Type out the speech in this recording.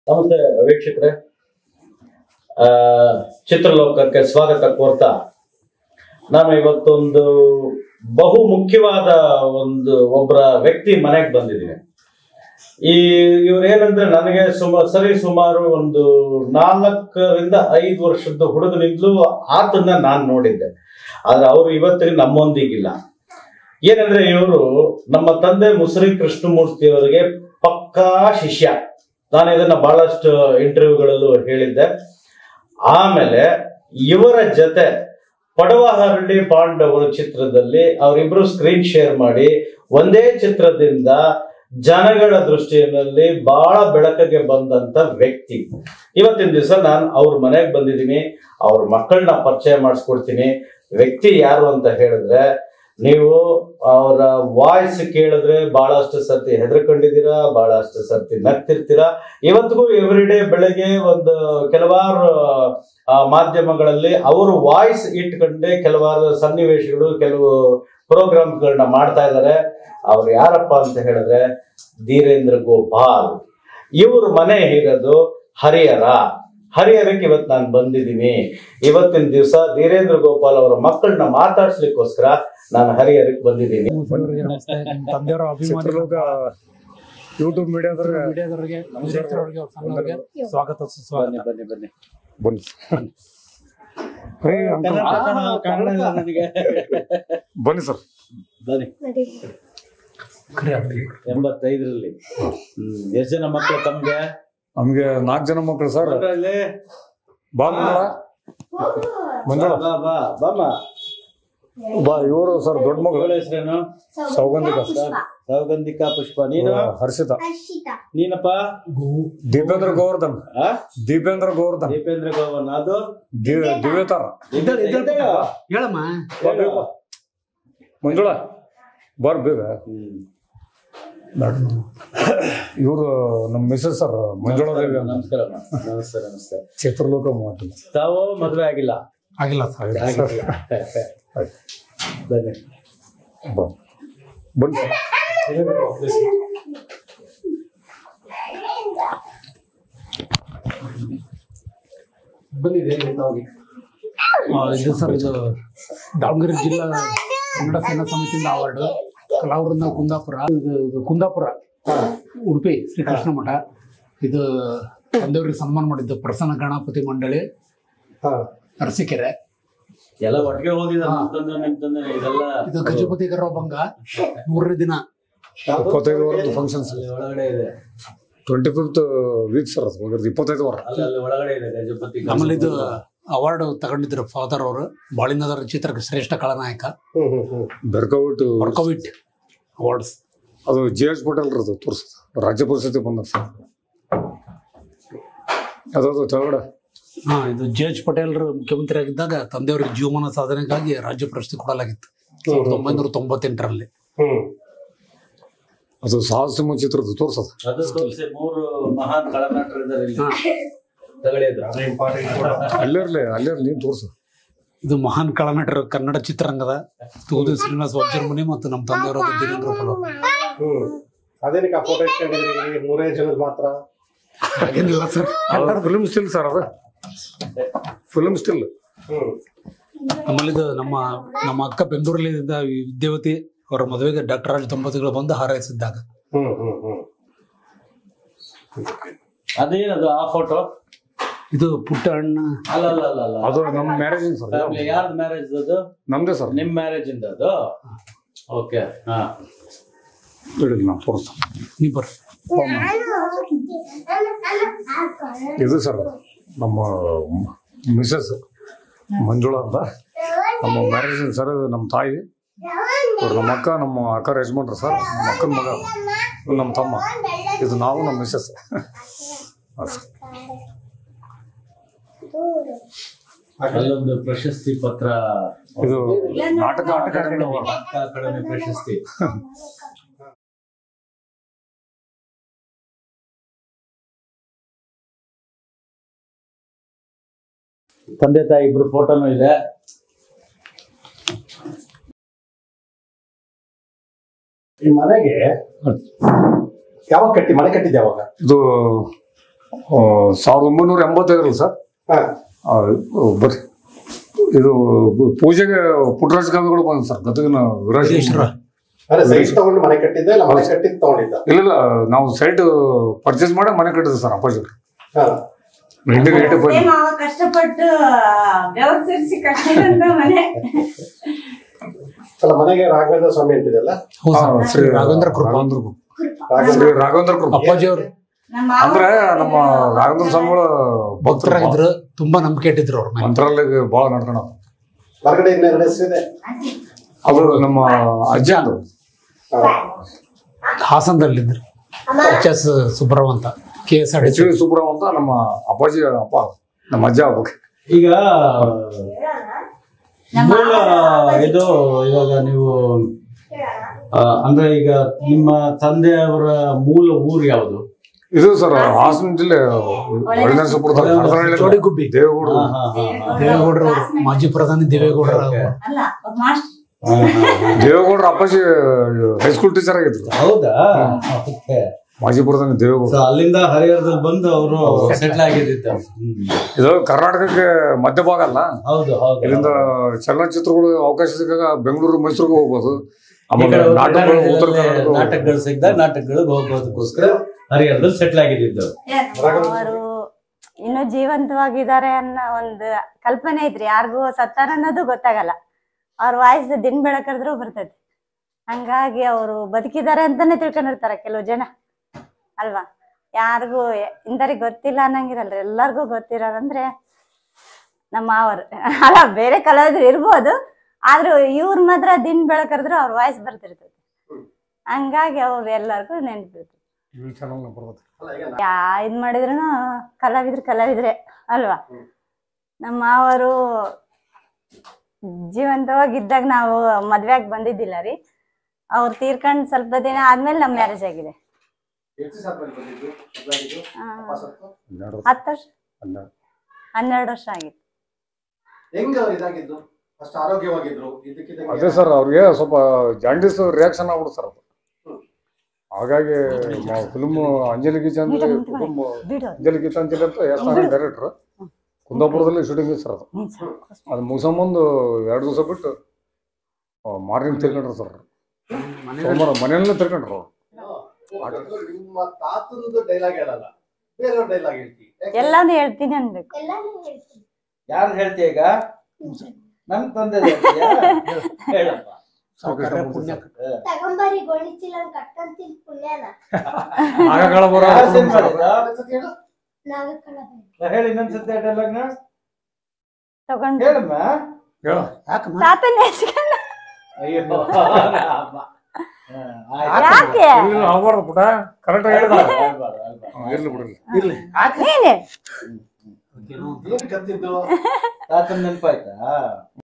ನಮಸ್ತೆ ವೀಕ್ಷಕರೇ ಆ, ಚಿತ್ರಲೋಕಕ್ಕೆ ಸ್ವಾಗತ ಕೋರ್ತಾ ನಾನು ಇವತ್ತೊಂದು ಬಹು ಮುಖ್ಯವಾದ ಒಂದು ಒಬ್ಬರ ವ್ಯಕ್ತಿ ಮನೆಗೆ ಬಂದಿದ್ದೀನಿ ಈ ಇವ್ರೇನಂದ್ರೆ ನನಗೆ ಸುಮ ಸರಿ ಸುಮಾರು ಒಂದು ನಾಲ್ಕರಿಂದ ಐದು ವರ್ಷದ ಹುಡುಗನಿಂದಲೂ ಆತನ್ನ ನಾನು ನೋಡಿದ್ದೆ ಆದ್ರೆ ಅವರು ಇವತ್ತಿಗೆ ನಮ್ಮೊಂದಿಗಿಲ್ಲ ಏನಂದ್ರೆ ಇವರು ನಮ್ಮ ತಂದೆ ಮುಸರಿ ಕೃಷ್ಣಮೂರ್ತಿ ಅವರಿಗೆ ಪಕ್ಕಾ ಶಿಷ್ಯ ನಾನು ಇದನ್ನ ಬಹಳಷ್ಟು ಇಂಟರ್ವ್ಯೂಗಳಲ್ಲೂ ಹೇಳಿದ್ದೆ ಆಮೇಲೆ ಇವರ ಜೊತೆ ಪಡವಹರಳ್ಳಿ ಪಾಂಡವರು ಚಿತ್ರದಲ್ಲಿ ಅವರಿಬ್ರು ಸ್ಕ್ರೀನ್ ಶೇರ್ ಮಾಡಿ ಒಂದೇ ಚಿತ್ರದಿಂದ ಜನಗಳ ದೃಷ್ಟಿಯಲ್ಲಿ ಬಹಳ ಬೆಳಕಿಗೆ ಬಂದಂತ ವ್ಯಕ್ತಿ ಇವತ್ತಿನ ದಿವಸ ನಾನು ಅವ್ರ ಮನೆಗೆ ಬಂದಿದ್ದೀನಿ ಅವ್ರ ಮಕ್ಕಳನ್ನ ಪರಿಚಯ ಮಾಡಿಸ್ಕೊಡ್ತೀನಿ ವ್ಯಕ್ತಿ ಯಾರು ಅಂತ ಹೇಳಿದ್ರೆ ನೀವು ಅವರ ವಾಯ್ಸ್ ಕೇಳಿದ್ರೆ ಬಹಳಷ್ಟು ಸರ್ತಿ ಹೆದರ್ಕೊಂಡಿದ್ದೀರಾ ಬಹಳಷ್ಟು ಸರ್ತಿ ನಗ್ತಿರ್ತೀರಾ ಇವತ್ತಿಗೂ ಎವ್ರಿ ಡೇ ಬೆಳಗ್ಗೆ ಒಂದು ಕೆಲವಾರು ಆ, ಮಾಧ್ಯಮಗಳಲ್ಲಿ ಅವರು ವಾಯ್ಸ್ ಇಟ್ಕೊಂಡೆ ಕೆಲವಾರು ಸನ್ನಿವೇಶಗಳು ಕೆಲವು ಪ್ರೋಗ್ರಾಮ್ಗಳನ್ನ ಮಾಡ್ತಾ ಇದ್ದಾರೆ ಅವ್ರು ಯಾರಪ್ಪ ಅಂತ ಹೇಳಿದ್ರೆ ಧೀರೇಂದ್ರ ಗೋಪಾಲ್ ಇವ್ರ ಮನೆ ಇರೋದು ಹರಿಹರ ಹರಿಹರಕ್ಕೆ ಇವತ್ತು ನಾನು ಬಂದಿದ್ದೀನಿ ಇವತ್ತಿನ ದಿವಸ ಧೀರೇಂದ್ರ ಗೋಪಾಲ್ ಅವರ ಮಕ್ಕಳನ್ನ ಮಾತಾಡ್ಸ್ಲಿಕ್ಕೋಸ್ಕರ ನಾನು ಹರಿಹರಕ್ಕೆ ಬಂದಿದ್ದೀನಿ ತಂದೆಯವರ ಅಭಿಮಾನಿ ಚಿತ್ರಲೋಕ ಯೂಟ್ಯೂಬ್ ಮೀಡಿಯಾದಾಗ ಮೀಡಿಯಾದವರಿಗೆ ಅವ್ರಿಗೆ ಸಣ್ಣವ್ರಿಗೆ ಸ್ವಾಗತ ಸುಸ್ವಾಗತ ಬನ್ನಿ ಬನ್ನಿ ಬನ್ನಿ ಹೇ ಅಂಕಲ್ ನನಗೆ ಬನ್ನಿ ಸರ್ ಬನ್ನಿ ಖರೆ ಆಗ್ಲಿ. ಎಂಬತ್ತೈದರಲ್ಲಿ ಹ್ಮ್ ಎಷ್ಟು ಜನ ಮಕ್ಕಳು ತಮ್ಗೆ ನಮ್ಗೆ ನಾಲ್ಕು ಜನ ಮಕ್ಕಳು ಸರ್ ಅದ್ರಲ್ಲಿ ಬಾ ಮಂಜುಳ ಮಂಜುಳ ಬಾ ಬಾ ಬಾಮ ಬಾ ಇವರು ಸರ್ ದೊಡ್ಡ ಮಗಳು ಮಗಳ ಹೆಸರೇನು ಸೌಗಂಧಿಕ ಸೌಗಂಧಿಕಾ ಪುಷ್ಪ ನೀನು ಹರ್ಷಿತಾ ನೀನಪ್ಪ ದೀಪೇಂದ್ರ ಗೋವರ್ಧನ್ ಆ? ದೀಪೇಂದ್ರ ಗೋವರ್ಧನ್ ದೀಪೇಂದ್ರ ಗೋವನ್ ಅದು ದಿ- ದಿವ್ಯತಾರ ಇದ್ದಾಳೆ, ಇದ್ದಾಳೆ. ಹೇಳಮ್ಮ ಬಾ ಬೇಗ ಬಾ. ಮಂಜುಳ ಬಾರ್ ಬೇಗ ಹ್ಮ್. ಇವರು ನಮ್ಮ ಮಿಸಸ್ ಸರ್ ಮಂಜುಳ ದೇವಿ ಅಂತ ನಮಸ್ಕಾರ ಅಮ್ಮ. ನಮಸ್ತೆ ನಮಸ್ತೆ ಚಿತ್ರಲೋಕ ಮಾತು ತಾವು ಮದುವೆ ಆಗಿಲ್ಲ ಆಗಿಲ್ಲ ಸರ್ ಆಗಿಲ್ಲ. ಬನ್ನಿ ಬಾ ಬನ್ನಿ ಬಂದಿದೆ ಇದು ಸರ್ ಇದು ದಾವಣಗೆರೆ ಜಿಲ್ಲಾ ಕನ್ನಡ ಸೇನಾ ಸಮಿತಿಯಿಂದ ಅವಾರ್ಡ್ ಕಲಾವೃಂದ ಕುಂದಾಪುರ ಇದು ಇದು ಕುಂದಾಪುರ ಉಡುಪಿ ಶ್ರೀಕೃಷ್ಣ ಮಠ ಇದು ತಂದೆಯವ್ರಿಗೆ ಸನ್ಮಾನ ಮಾಡಿದ್ದು ಪ್ರಸನ್ನ ಗಣಪತಿ ಮಂಡಳಿ ಅರಸೀಕೆರೆ ಎಲ್ಲ ಒಟ್ಟಿಗೆ ಹೋಗಿದ ನಿಮ್ ತಂದೆ ನಿಮ್ ತಂದೆ ಇದೆಲ್ಲ ಇದು ಗಜಪತಿ ಗರ್ವಭಂಗ ಮೂರನೇ ದಿನ ಇಪ್ಪತ್ತೈದು ವಾರದ ಫಂಕ್ಷನ್ಸ್ ಅಲ್ಲಿ ಒಳಗಡೆ ಇದೆ ಟ್ವೆಂಟಿ ಫಿಫ್ತ್ ವೀಕ್ ಸರ್ ಅದು ಹೋಗಿರೋದು ಇಪ್ಪತ್ತೈದು ವಾರ ಅಲ್ಲಿ ಅಲ್ಲಿ ಒಳಗಡೆ ಇದೆ ಗಜಪತಿ ಆಮೇಲೆ ಇದು ಅವಾರ್ಡ್ ತಗೊಂಡಿದ್ರು ಫಾದರ್ ಅವರು ಬಾಳಿನದರ ಚಿತ್ರಕ್ಕೆ ಶ್ರೇಷ್ಠ ಖಳನಾಯಕ ಬೆರ್ಕೌಟ್ ವರ್ಕವಿಟ್ ಅವಾರ್ಡ್ಸ್ ಅದು ಜಿ ಎಚ್ ಪಟೇಲ್ ಅದು ತೋರಿಸ್ತದೆ ರಾಜ್ಯ ಪರಿಸ್ಥಿತಿ ಬಂದ ಸರ್ ಅದದು ತೆಳಗಡೆ ಹಾ ಇದು ಜೆ ಎಚ್ ಪಟೇಲ್ರು ಮುಖ್ಯಮಂತ್ರಿ ಆಗಿದ್ದಾಗ ತಂದೆಯವರಿಗೆ ಜೀವಮಾನ ಸಾಧನೆಗಾಗಿ ರಾಜ್ಯ ಪ್ರಶಸ್ತಿ ಕೊಡಲಾಗಿತ್ತು ಸಾವಿರದ ಒಂಬೈನೂರ ತೊಂಬತ್ತೆಂಟರಲ್ಲಿ ಅದು ಸಾಹಸಿಂಹ ಚಿತ್ರದ ತೋರ್ಸದ ಅದು ತೋರಿಸಿ ಮೂರು ಮಹಾನ್ ಕಳನಾಟರು ಇದ್ದಾರೆ ಇಲ್ಲಿ ಹಾ. ತಗೊಳ್ಳಿ ಅದು. ಅಲ್ಲಿರ್ಲಿ ಅಲ್ಲಿರ್ಲಿ ನೀನು ತೋರ್ಸು ಇದು ಮಹಾನ್ ಕಳನಟರು ಕನ್ನಡ ಚಿತ್ರರಂಗದ ತೂದು ಶ್ರೀನಿವಾಸ ವಜ್ರಮುನಿ ಮತ್ತು ನಮ್ಮ ತಂದೆಯವರಾದ ದಿನೇಂದ್ರ ಪಲೋ ಹ್ಮ್ ಅದೇನಕ್ಕೆ ಆ ಫೋಟೋ ಇಟ್ಕೊಂಡಿದ್ರಿ ಮೂರೇ ಜನದ ಮಾತ್ರ ಹಾಗೇನಿಲ್ಲ ಸರ್ ಫಿಲ್ಮ್ ಸ್ಟಿಲ್ ಸರ್ ಅದು ಫಿಲ್ಮ್ ಸ್ಟಿಲ್ ಹ್ಮ್ ನಮ್ಮಲ್ಲಿ ಇದು ನಮ್ಮ ನಮ್ಮ ಅಕ್ಕ ಬೆಂದೂರಲ್ಲಿ ಇದ್ದ ವಿದ್ಯಾವತಿ ಅವರ ಮದುವೆಗೆ ಡಾಕ್ಟರ್ ರಾಜ್ ದಂಪತಿಗಳು ಬಂದು ಹಾರೈಸಿದ್ದಾಗ ಹ್ಮ್ ಹ್ಮ್ ಹ್ಮ್ ಅದೇನದು ಆ ಫೋಟೋ ಇದು ಪುಟ್ಟ ಅಣ್ಣ ಅಲ್ಲ ಅಲ್ಲ ಅಲ್ಲ ಅಲ್ಲ ಅದು ನಮ್ಮ ಮ್ಯಾರೇಜ್ ಸರ್ ಫ್ಯಾಮಿಲಿ ಯಾರ್ದು ಮ್ಯಾರೇಜ್ ಅದು ನಮ್ದೇ ಸರ್ ನಿಮ್ ಮ್ಯಾರೇಜ್ ಇಂದ ಅದು ಓಕೆ ಹಾ ಇಡಲಿ ನಾವು ತೋರಿಸ್ತಾನೆ ನೀ ಬರ್ರಿ ಇದು ಸರ್ ನಮ್ಮ ಮಿಸಸ್ ಮಂಜುಳಾ ಅಂತ ನಮ್ಮ ಮ್ಯಾರೇಜ್ ಸರ್ ಇದು ನಮ್ಮ ತಾಯಿ ಇವ್ರು ನಮ್ಮ ಅಕ್ಕ ನಮ್ಮ ಅಕ್ಕ ಯಜಮಾನ್ರು ಸರ್ ನಮ್ಮ ಅಕ್ಕನ ಮಗ ಇವ್ರು ನಮ್ಮ ತಮ್ಮ ಇದು ನಾವು ನಮ್ಮ ಮಿಸಸ್ ಅಲ್ಲೊಂದು ಪ್ರಶಸ್ತಿ ಪತ್ರ ಇದು ನಾಟಕ ಅಕಾಡೆಮಿ award. ನಾಟಕ ಅಕಾಡೆಮಿ ಪ್ರಶಸ್ತಿ ತಂದೆ ತಾಯಿ ಇಬ್ರು ಫೋಟೋನು ಇದೆ ಈ ಮನೆಗೆ ಯಾವಾಗ ಕಟ್ಟಿ ಮನೆ ಕಟ್ಟಿದ್ದೆ ಯಾವಾಗ ಇದು ಆ, ಸಾವಿರದ ಒಂಬೈನೂರ ಎಂಬತ್ತೈದರಲ್ಲಿ ಸರ್ ಹಾ ಆ, ಬರ್ರಿ ಇದು ಪೂಜೆಗೆ ಪುಟ್ಟರಾಜ ಕವಿಗಳು ಬಂದ ಸರ್ ಗದಗಿನ ವೀರೇಶ್ವರ ಅದೇ ಸೈಟ್ ತಗೊಂಡು ಮನೆ ಕಟ್ಟಿದ್ದೆ ಇಲ್ಲ ಮನೆ ಕಟ್ಟಿದ್ ತಗೊಂಡಿದ್ದ ಇಲ್ಲ ಇಲ್ಲ ನಾವು ಸೈಟ್ ಪರ್ಚೇಸ್ ಮಾಡಿ ಮನೆ ಕಟ್ಟಿದ್ದೆ ಸರ್ ಅಪ್ಪಾಜಿ ಹಾ ನೈನ್ಟೀನ್ ಏಯ್ಟಿ ಫೈವ್ ಸೇಮ್ ಅವಾಗ ಕಷ್ಟಪಟ್ಟು ಬೆವರು ಸೇರಿಸಿ ಕಟ್ಟಿದಂತ ಮನೆ ಅಲ್ಲ ಮನೆಗೆ ರಾಘವೇಂದ್ರ ಸ್ವಾಮಿ ಅಂತಿದೆಲ್ಲ ಹೌದು ಸರ್. ಶ್ರೀ ರಾಘವೇಂದ್ರ ಕೃಪಾ ರಾಘವೇಂದ್ರ ಕೃಪಾ. ಶ್ರೀ ರಾಘವೇಂದ್ರ ಕೃಪಾ ಅಪ್ಪಾಜಿ ಅವರು ನಮ್ಮ ಮಾವ ಅಂದ್ರೆ ನಮ್ಮ ರಾಘವೇಂದ್ರ ಸ್ವಾಮಿಗಳ ಭಕ್ತರಾಗಿದ್ರು ಭಕ್ತರಾಗಿದ್ರು ತುಂಬಾ ನಂಬಿಕೆ ಇಟ್ಟಿದ್ರು ಅವ್ರ ಮೇಲೆ ಮಂತ್ರಾಲಯ ಬಹಳ ನಡ್ಕೊಂಡ ಹೊರಗಡೆ ಇನ್ನೆರಡು ಹೆಸರಿದೆ ಅವರು ನಮ್ಮ ಅಜ್ಜ ಅಂದ್ರು ಹಾ ಹಾಸನದಲ್ಲಿದ್ರು ಎಚ್ ಎಸ್ ಸುಬ್ರಹ್ಮ ಅಂತ K S R T H V Subrahma ಅಂತ ನಮ್ಮ ಅಪ್ಪಾಜಿ ಅಪ್ಪ ನಮ್ಮ ಅಜ್ಜ ಆಗ್ಬೇಕು ಈಗ ಮೂಲ ಇದು ಇವಾಗ ನೀವು ಆ, ಅಂದ್ರೆ ಈಗ ನಿಮ್ಮ ತಂದೆಯವರ ಮೂಲ ಊರು ಯಾವುದು ಇದು ಸರ್ ಹಾಸನ ಜಿಲ್ಲೆ ಒಳನರಸೀಪುರ ತಾಲೂಕು ಚೋಡಿಗುಬ್ಬಿ ದೇವಗೌಡರು ಹಾ, ಹಾ, ಹಾ, ಹಾ. ದೇವೇಗೌಡರು ಅವರು ಮಾಜಿ ಪ್ರಧಾನಿ ದೇವೇಗೌಡರ Okay. ಅಲ್ಲ ಒಬ್ಬ ಮಾಸ್ಟರ್ ಹಾ, ಹಾ, ಹಾ. ದೇವೇಗೌಡರ ಅಪ್ಪಾಜಿ ಹೈಸ್ಕೂಲ್ ಟೀಚರ್ ಆಗಿದ್ರು ಹೌದಾ Okay. ಮಾಜಿ ಪ್ರಧಾನಿ So, ದೇವೇಗೌಡ ಅಲ್ಲಿಂದ ಹರಿಹರದಲ್ಲಿ ಬಂದು ಅವರು ಸೆಟ್ಲ್ ಆಗಿದ್ದ ಇದು ಕರ್ನಾಟಕಕ್ಕೆ ಮಧ್ಯಭಾಗ ಅಲ್ಲ ಹೌದು ಹೌದು ಇಲ್ಲಿಂದ ಚಲನಚಿತ್ರಗಳು ಅವಕಾಶ ಸಿಕ್ಕಾಗ ಬೆಂಗಳೂರು ಮೈಸೂರಿಗೆ ಹೋಗ್ಬೋದು ಈ ಆಮೇಲೆ ಕಡೆ ನಾಟಕಗಳು ಉತ್ತರ ಕರ್ನಾಟಕದಲ್ಲೇ ಕರ್ನಾಟಕ ನಾಟಕಗಳು ಸಿಕ್ಕಿದಾಗ ನಾಟಕಗಳಿಗೆ ಹೋಗೋದಕ್ಕೋಸ್ಕರ ಹರಿಹರದಲ್ಲಿ ಸೆಟ್ಲ್ ಆಗಿದ್ದು ಅವರು ಇನ್ನೂ ಜೀವಂತವಾಗಿದ್ದಾರೆ ಅನ್ನೋ ಒಂದು ಕಲ್ಪನೆ ಇದ್ರಿ ಯಾರಿಗೂ ಸತ್ತಾರ ಅನ್ನೋದು ಗೊತ್ತಾಗಲ್ಲ ಅವ್ರ ವಾಯ್ಸ್ ದಿನ ಬೆಳಕರಿದ್ರು ಬರ್ತೈತಿ ಹಂಗಾಗಿ ಅವರು ಬದುಕಿದ್ದಾರೆ ಅಂತಾನೆ ತಿಳ್ಕೊಂಡಿರ್ತಾರೆ ಕೆಲವು ಜನ ಅಲ್ವಾ ಯಾರಿಗೂ ಇಂದರಿಗೆ ಗೊತ್ತಿಲ್ಲ ಅನ್ನಂಗಿರಲ್ರಿ ಎಲ್ಲರಿಗೂ ಗೊತ್ತಿರೋದಂದ್ರೆ ನಮ್ಮ ಮಾವರು ಅಲ್ಲ ಬೇರೆ ಕಲಾವಿದ್ರು ಇರ್ಬೋದು ಆದ್ರೂ ಇವ್ರ ಮಾತ್ರ ದಿನ ಬೆಳಕರಿದ್ರು ಅವ್ರ ವಾಯ್ಸ್ ಬರ್ತಿರ್ತೈತಿ ಹಂಗಾಗಿ ಅವ್ರು ಎಲ್ಲರಿಗೂ ನೆನ್ಪಿರ್ತೈತಿ ಇಲ್ಲಿ ಚಾನಲ್ ಬರ್ಬೋದು ಯಾ ಇದ್ ಮಾಡಿದ್ರು ಕಲಾವಿದ್ರು ಕಲಾವಿದ್ರೆ ಅಲ್ವಾ ನಮ್ಮ ಮಾವರು ಜೀವಂತವಾಗಿದ್ದಾಗ ನಾವು ಮದ್ವೆಗ್ ಬಂದಿದ್ದಿಲ್ಲ ರೀ ಅವ್ರು ತೀರ್ಕೊಂಡ್ ಸ್ವಲ್ಪ ದಿನ ಆದ್ಮೇಲೆ ನಮ್ಮ ಮ್ಯಾರೇಜ್ ಆಗಿದೆ ಆ, ಹನ್ನೆರಡು ಹತ್ತು ವರ್ಷ ಹನ್ನೆರಡು ಹನ್ನೆರಡು ವರ್ಷ ಆಗಿತ್ತು ಹೆಂಗ ಇದಾಗಿದ್ದು ಅಷ್ಟು ಆರೋಗ್ಯವಾಗಿದ್ರು ಇದಕ್ಕಿದ್ದಂಗೆ ಅದೇ ಸರ್ ಅವ್ರಿಗೆ ಸ್ವಲ್ಪ ಜಾಂಡೀಸ್ ರಿಯಾಕ್ಷನ್ ಆಗ್ಬಿಡು ಸರ್ ಅದು ಹಾಗಾಗಿ ಫಿಲ್ಮ್ ಅಂಜಲಿ ಗೀತಾಂಜಲಿ ಫಿಲ್ಮ್ ಬಿಡು ಅಂಜಲಿ ಗೀತಾಂಜಲಿ ಅಂತ ಹೆಸರು ಡೈರೆಕ್ಟರ್ ಕುಂದಾಪುರದಲ್ಲಿ ಶೂಟಿಂಗ್ ಸರ್ ಅದು ಹ್ಮ್ ಸರ್. ಅದು ಮುಗಿಸಂಬಂದು ಎರಡು ದಿವಸ ಬಿಟ್ಟು ಮಾರ್ನಿಂಗ್ ತಿರ್ಕೊಂಡ್ರು ಸರ್ ಸೋಮವಾರ ಮನೆಯಲ್ಲೇ ತಿರ್ಕೊಂಡ್ರು ಅವ್ರು ನಿಮ್ಮ ತಾತಂದು ಡೈಲಾಗ್ ಹೇಳಲ್ಲ ಬೇರೆಯವ್ರ ಡೈಲಾಗ್ ಹೇಳ್ತಿ ಯಾಕೆ? ಎಲ್ಲಾನು ಹೇಳ್ತೀನಿ ಅನ್ಬೇಕು ಯಾರು ಹೇಳ್ತೀಯ ಈಗ ನನ್ ತಂದೆ ಹೇಳಪ್ಪ ಸಾವ್ಕಾರ ಪುಣ್ಯ ತಗೊಂಬರಿ ಗೋಣಿ ಚೀಲ ಕಟ್ಕೊಂತೀನಿ ಪುಣ್ಯನ ಆಗ ಬರೋ ಯಾರ್ send ಮಾಡಿದ್ದ? ಇನ್ನೊಂದ್ಸತಿ ಹೇಳು. ನಾಗಕಳ ಹೇಳಿ ಇನ್ನೊಂದ್ಸತಿ ಡೈಲಾಗ್ನ ತಗೊಂಡು ಹೇಳಮ್ಮ ಹೇಳು. ತಾತನ ಹೆಚ್ಕೊಂಡ್ ಅಯ್ಯೋ ಅಮ್ಮ. ಹಾ, ಆಯ್ತು. ಯಾಕೆ ಇಲ್ಲ ಆಗ್ಬಾರ್ದು ಪುಟ ಕರೆಕ್ಟ್ ಹೇಳ್ಬಾರ್ದು, ಹೇಳ್ಬಾರ್ದು, ಹೇಳ್ಬಾರ್ದು. ಇರ್ಲಿ ಬಿಡ್ರಿ ಇರ್ಲಿ ನೀನೆ ಏನ್ ಕತ್ತಿದ್ದು ತಾತನ್ ನೆನಪಾಯ್ತಾ